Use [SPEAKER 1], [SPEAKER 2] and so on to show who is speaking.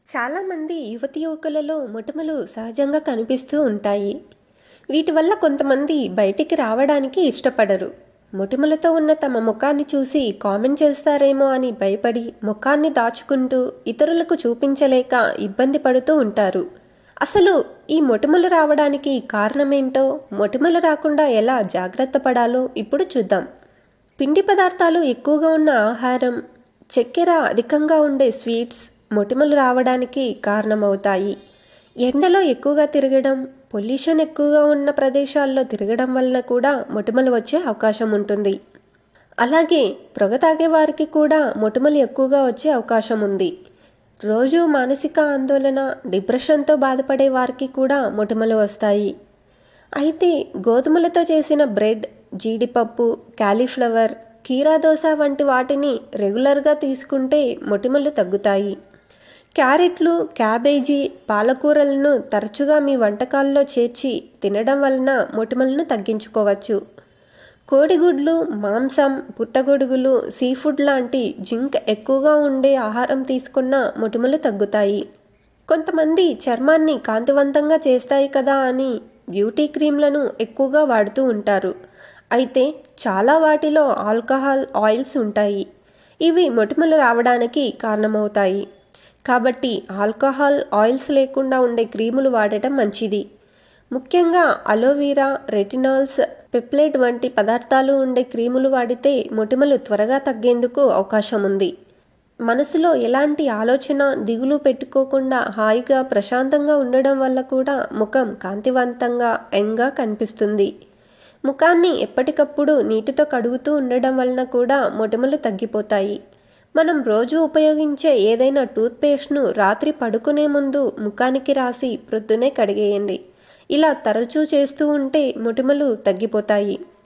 [SPEAKER 1] చాలామంది యువతి యువకులలో మొటిమలు సహజంగా కనిపిస్తూ ఉంటాయి వీటి వల్ల కొంతమంది బయటికి రావడానికి ఇష్టపడరు మొటిమలతో ఉన్న తమ ముఖాన్ని చూసి కామెంట్ చేస్తారేమో అని భయపడి ముఖాన్ని దాచుకుంటూ ఇతరులకు చూపించలేక ఇబ్బంది పడుతూ ఉంటారు అసలు ఈ మొటిమలు రావడానికి కారణమేంటో మొటిమలు రాకుండా ఎలా జాగ్రత్త పడాలో ఇప్పుడు చూద్దాం పిండి పదార్థాలు ఎక్కువగా ఉన్న ఆహారం చక్కెర అధికంగా ఉండే స్వీట్స్ మొటిమలు రావడానికి కారణమవుతాయి ఎండలో ఎక్కువగా తిరగడం పొల్యూషన్ ఎక్కువగా ఉన్న ప్రదేశాల్లో తిరగడం వలన కూడా మొటిమలు వచ్చే అవకాశం ఉంటుంది అలాగే పొగ తాగే వారికి కూడా మొటిమలు ఎక్కువగా వచ్చే అవకాశం ఉంది రోజు మానసిక ఆందోళన డిప్రెషన్తో బాధపడే వారికి కూడా మొటిమలు వస్తాయి అయితే గోధుమలతో చేసిన బ్రెడ్ జీడిపప్పు క్యాలీఫ్లవర్ కీరా దోశ వంటి వాటిని రెగ్యులర్గా తీసుకుంటే మొటిమలు తగ్గుతాయి క్యారెట్లు క్యాబేజీ పాలకూరలను తరచుగా మీ వంటకాల్లో చేర్చి తినడం వలన మొటిమలను తగ్గించుకోవచ్చు కోడిగుడ్లు మాంసం పుట్టగొడుగులు సీ ఫుడ్ లాంటి జింక్ ఎక్కువగా ఉండే ఆహారం తీసుకున్న మొటిమలు తగ్గుతాయి కొంతమంది చర్మాన్ని కాంతివంతంగా చేస్తాయి కదా అని బ్యూటీ క్రీమ్లను ఎక్కువగా వాడుతూ ఉంటారు అయితే చాలా వాటిలో ఆల్కహాల్ ఆయిల్స్ ఉంటాయి ఇవి మొటిమలు రావడానికి కారణమవుతాయి కాబట్టి ఆల్కహాల్ ఆయిల్స్ లేకుండా ఉండే క్రీములు వాడటం మంచిది ముఖ్యంగా అలోవీరా రెటినాల్స్ పెప్లెట్ వంటి పదార్థాలు ఉండే క్రీములు వాడితే మొటిమలు త్వరగా తగ్గేందుకు అవకాశం ఉంది మనసులో ఎలాంటి ఆలోచన దిగులు పెట్టుకోకుండా హాయిగా ప్రశాంతంగా ఉండడం వల్ల కూడా ముఖం కాంతివంతంగా యంగ్గా కనిపిస్తుంది ముఖాన్ని ఎప్పటికప్పుడు నీటితో కడుగుతూ ఉండడం వలన కూడా మొటిమలు తగ్గిపోతాయి మనం రోజు ఉపయోగించే ఏదైనా టూత్పేస్ట్ను రాత్రి పడుకునే ముందు ముఖానికి రాసి ప్రొద్దునే కడిగేయండి ఇలా తరచూ చేస్తూ ఉంటే మొటిమలు తగ్గిపోతాయి